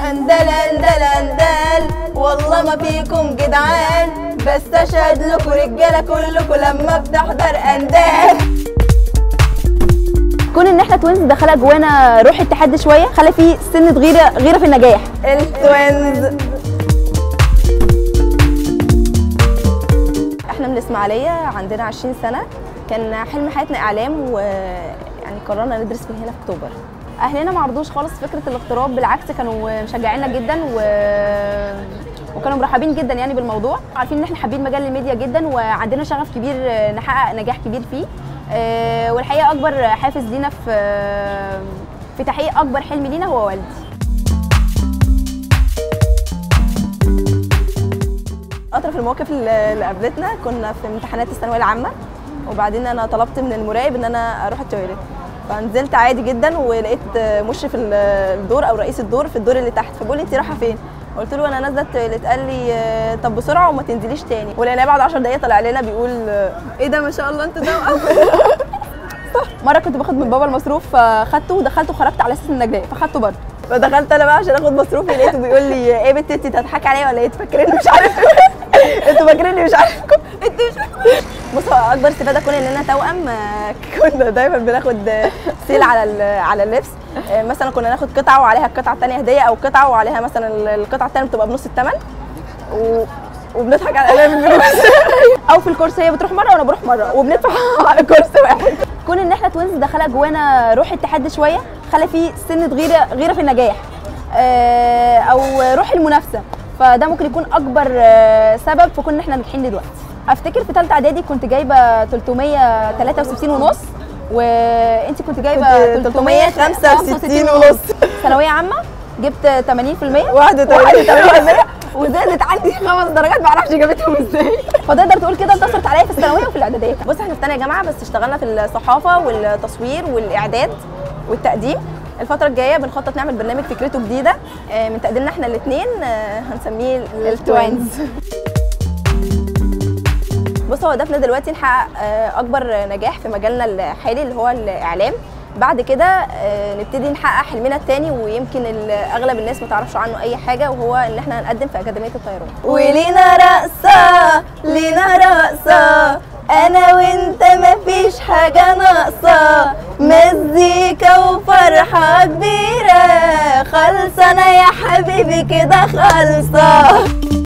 اندل اندل اندل والله ما فيكم جدعان بس اشهد لكم رجاله كلكم لما بتحضر اندال كون ان احنا توينز دخلها جوانا روح التحدي شويه خلى في سنه غيره غيره في النجاح التوينز احنا من الاسماعيليه عندنا 20 سنه كان حلم حياتنا اعلام ويعني قررنا ندرس من هنا في اكتوبر اهلنا ما عرضوش خالص فكره الاغتراب بالعكس كانوا مشجعيننا جدا و... وكانوا مرحبين جدا يعني بالموضوع عارفين ان احنا حابين مجال الميديا جدا وعندنا شغف كبير نحقق نجاح كبير فيه آه، والحقيقه اكبر حافز لينا في في تحقيق اكبر حلم لينا هو والدي اطرف المواقف اللي اللي قابلتنا كنا في امتحانات الثانويه العامه وبعدين انا طلبت من المراقب ان انا اروح التويليت فنزلت عادي جدا ولقيت مشرف ال- الدور او رئيس الدور في الدور اللي تحت فبيقول لي انت رايحه فين قلت له انا نازله التويليت قال لي آه، طب بسرعه وما تنزليش تاني ولقيناه بعد 10 دقايق طلع لنا بيقول آه، ايه ده ما شاء الله انت توأم مره كنت باخد من بابا المصروف فخدته ودخلته وخرجت على اساس النجاه فخدته برضه فدخلت انا بقى عشان اخد مصروفي لقيته بيقول لي ايه يا بنت انت هتضحكي عليا ولا ايه انتوا فاكريني مش عارف انتوا فاكريني مش عارفكم انتوا مش بص هو اكبر استفاده كون اننا توأم آه، كنا دايما بناخد آه، سيل على ال- على اللبس آه، مثلا كنا ناخد قطعه وعليها القطعه الثانيه هديه او قطعه وعليها مثلا ال- القطعه الثانيه بتبقى بنص الثمن و... وبنضحك على الاقل من الفلوس او في الكورس هي بتروح مره وانا بروح مره وبندفع على كورس واحد كون ان احنا توينز دخلها جوانا روح التحدي شويه خلى في سنه غيره غيره في النجاح آه، او روح المنافسه فده ممكن يكون اكبر آه، سبب في كون ان احنا ناجحين دلوقتي افتكر في ثالثه اعدادي كنت جايبه 363 ونص وانت كنت جايبه كنت 365 ونص. ثانويه عامه جبت 80% واحدة واحدة وزادت عندي خمس درجات معرفش جابتهم ازاي فتقدر تقول كده انتصرت عليا في الثانويه وفي الاعداديه كمان. بص احنا في ثانيه جامعه بس اشتغلنا في الصحافه والتصوير والاعداد والتقديم الفترة الجاية بنخطط نعمل برنامج فكرته جديدة آه، من تقديمنا احنا الاثنين هنسميه التوينز بص هو هدفنا دلوقتي نحقق آه، اكبر نجاح في مجالنا الحالي اللي هو الاعلام بعد كده آه، نبتدي نحقق حلمنا التاني ويمكن ال- اغلب الناس ما تعرفش عنه اي حاجه وهو ان احنا هنقدم في اكاديميه الطيران ولينا رقصه لينا رقصه انا وانت مفيش حاجه ناقصه مزيكا وفرحه كبيره خلصانه يا حبيبي كده خالصه